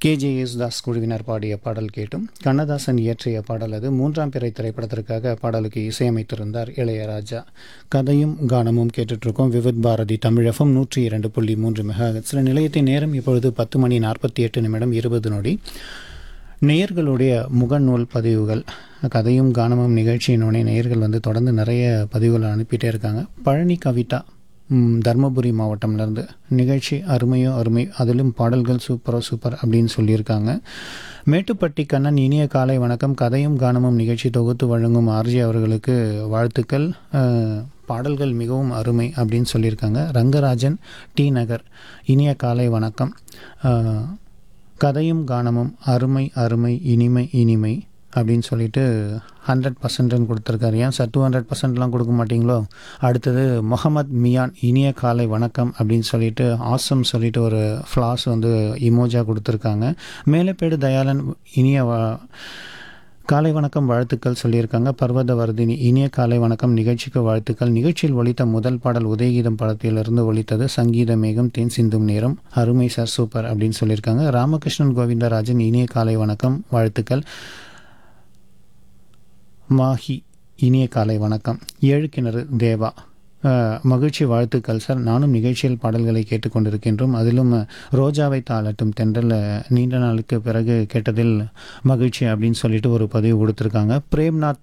K J Yesudas குழுவினர் பாடிய பாடல் கேட்டும் கண்ணதாசன் இயற்றிய பாடல் அது மூன்றாம் பிறை திரைப்படத்திற்காக பாடலுக்கு இசையமைத்திருந்தார் இளையராஜா கதையும் கானமும் கேட்டுட்ருக்கோம் விவித் பாரதி தமிழகம் நூற்றி இரண்டு புள்ளி மூன்று மெகா சில நிலையத்தின் நேரம் இப்பொழுது பத்து மணி நாற்பத்தி எட்டு நிமிடம் இருபது நொடி நேயர்களுடைய முகநூல் பதிவுகள் கதையும் கானமும் நிகழ்ச்சியினோடனே நேயர்கள் வந்து தொடர்ந்து நிறைய பதிவுகள் அனுப்பிட்டே இருக்காங்க பழனி கவிதா ம், தர்மபுரி மாவட்டம்லேருந்து நிகழ்ச்சி அருமையோ அருமை அதிலும் பாடல்கள் சூப்பரோ சூப்பர் அப்படின்னு சொல்லியிருக்காங்க மேட்டுப்பட்டி கண்ணன் இனிய காலை வணக்கம் கதையும் கானமும் நிகழ்ச்சி தொகுத்து வழங்கும் ஆர்ஜி அவர்களுக்கு வாழ்த்துக்கள் அஹ், பாடல்கள் மிகவும் அருமை அப்படின்னு சொல்லியிருக்காங்க ரங்கராஜன் டி நகர் இனிய காலை வணக்கம் அஹ், கதையும் கானமும் அருமை அருமை இனிமை இனிமை அப்படின்னு சொல்லிட்டு ஹண்ட்ரட் பர்சன்ட்னு கொடுத்துருக்காரு ஏன் சார் டூ ஹண்ட்ரட் பர்சன்ட்லாம் கொடுக்க மாட்டீங்களோ அடுத்தது முகமது மியான் இனிய காலை வணக்கம் அப்படின்னு சொல்லிட்டு ஆசம் சொல்லிட்டு ஒரு ஃப்ளாஸ் வந்து இமோஜா கொடுத்துருக்காங்க மேலப்பேடு தயாளன் இனிய வ- காலை வணக்கம் வாழ்த்துக்கள் சொல்லியிருக்காங்க பர்வத வர்தினி இனிய காலை வணக்கம் நிகழ்ச்சிக்கு வாழ்த்துக்கள் நிகழ்ச்சியில் ஒலித்த முதல் பாடல் உதயகீதம் படத்திலிருந்து ஒலித்தது சங்கீத மேகம் தேன் சிந்தும் நேரம் அருமை சார் சூப்பர் அப்படின்னு சொல்லியிருக்காங்க ராமகிருஷ்ணன் கோவிந்தராஜன் இனிய காலை வணக்கம் வாழ்த்துக்கள் மாஹி இனிய காலை வணக்கம் ஏழு கிணறு தேவா அஹ், மகிழ்ச்சி வாழ்த்துக்கள் சார் நானும் நிகழ்ச்சியில் பாடல்களை கேட்டுக்கொண்டிருக்கின்றோம் அதிலும் அஹ், ரோஜாவை தாளட்டும் தென்றல் அஹ், நீண்ட நாளுக்கு பிறகு கேட்டதில் மகிழ்ச்சி அப்படின்னு சொல்லிட்டு ஒரு பதிவு கொடுத்துருக்காங்க பிரேம்நாத்